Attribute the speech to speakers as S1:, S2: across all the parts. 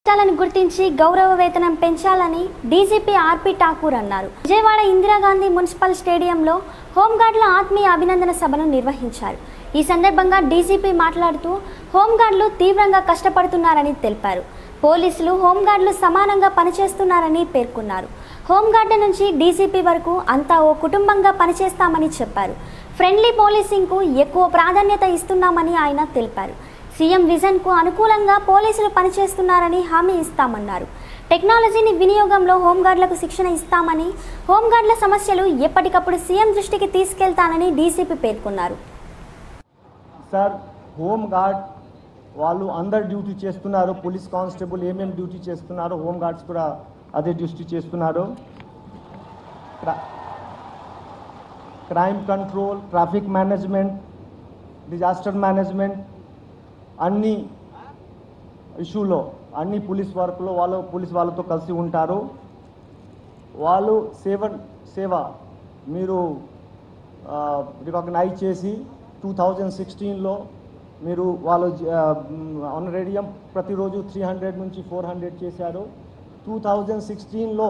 S1: కష్టాలను గుర్తించి గౌరవ వేతనం పెంచాలని డీజీపీ ఆర్పి ఠాకూర్ అన్నారు విజయవాడ ఇందిరాగాంధీ మున్సిపల్ స్టేడియంలో హోంగార్డుల ఆత్మీయ అభినందన సభను నిర్వహించారు ఈ సందర్భంగా డీజీపీ మాట్లాడుతూ హోంగార్డులు తీవ్రంగా కష్టపడుతున్నారని తెలిపారు పోలీసులు హోంగార్డులు సమానంగా పనిచేస్తున్నారని పేర్కొన్నారు హోంగార్డు నుంచి డీజీపీ వరకు అంతా ఓ కుటుంబంగా పనిచేస్తామని చెప్పారు ఫ్రెండ్లీ పోలీసింగ్కు ఎక్కువ ప్రాధాన్యత ఇస్తున్నామని ఆయన తెలిపారు సీఎం విజన్కు అనుకూలంగా పోలీసులు పనిచేస్తున్నారని హామీ ఇస్తామన్నారు టెక్నాలజీని వినియోగంలో హోంగార్డులకు శిక్షణ ఇస్తామని హోంగార్డుల సమస్యలు ఎప్పటికప్పుడు సీఎం దృష్టికి తీసుకెళ్తానని డీసీపీ పేర్కొన్నారు
S2: సార్ హోమ్ గార్డ్ వాళ్ళు అందరు డ్యూటీ చేస్తున్నారు పోలీస్ కానిస్టేబుల్ ఏమేమి డ్యూటీ చేస్తున్నారు హోమ్ గార్డ్స్ కూడా అదే డ్యూటీ చేస్తున్నారు క్ర- crime control traffic management disaster management అన్ని ఇష్యూలో అన్ని పోలీస్ వర్క్లో వాళ్ళు పోలీస్ వాళ్ళతో కలిసి ఉంటారు వాళ్ళు సేవ సేవ మీరు రికగ్నైజ్ చేసి టూ థౌజండ్ సిక్స్టీన్లో మీరు వాళ్ళు ఆనరేడియం ప్రతిరోజు త్రీ హండ్రెడ్ నుంచి ఫోర్ హండ్రెడ్ చేశారు టూ థౌజండ్ సిక్స్టీన్లో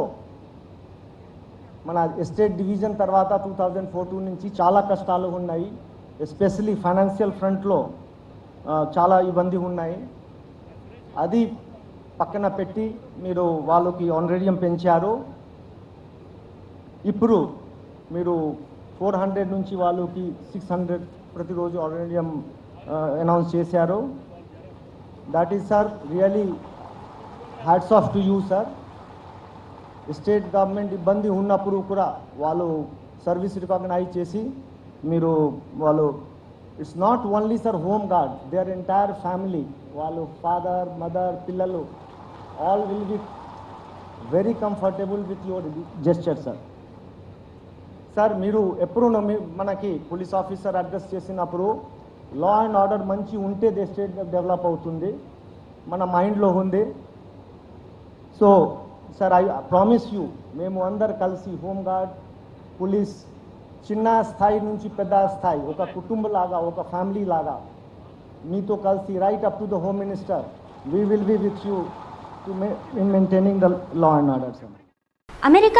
S2: మన ఎస్టేట్ డివిజన్ తర్వాత టూ థౌజండ్ ఫోర్టీన్ నుంచి చాలా కష్టాలు ఉన్నాయి ఎస్పెషలీ ఫైనాన్షియల్ ఫ్రంట్లో ఆ, చాలా ఇబ్బంది ఉన్నాయి అది పక్కన పెట్టి మీరు వాళ్ళకి ఆనరేడియం పెంచారు ఇప్పుడు మీరు ఫోర్ హండ్రెడ్ నుంచి వాళ్ళకి సిక్స్ హండ్రెడ్ ప్రతిరోజు ఆనరేడియం అనౌన్స్ చేశారు that is sir really hats off to you sir state government ఇబ్బంది ఉన్నప్పుడు కూడా వాళ్ళు సర్వీస్ రికగ్నైజ్ చేసి మీరు వాళ్ళు it's not only sir home guard there entire family వాళ్ళు ఫాదర్ మదర్ పిల్లలు all will be very comfortable with your gesture sir sir మీరు ఎప్పుడు మనకి పోలీస్ ఆఫీసర్ అడ్రస్ చేసినప్పుడు లా అండ్ ఆర్డర్ మంచి ఉంటే దే స్టేట్ డెవలప్ అవుతుంది మన మైండ్లో ఉంది so sir I promise you మేము అందరు కలిసి హోమ్ గార్డ్ పోలీస్ చిన్న స్థాయి నుంచి పెద్ద స్థాయి ఒక కుటుంబలాగా ఒక ఫ్యామిలీ లాగా మీతో కలిసి right up to the home minister we will be with you to in maintaining the law and order sir
S1: America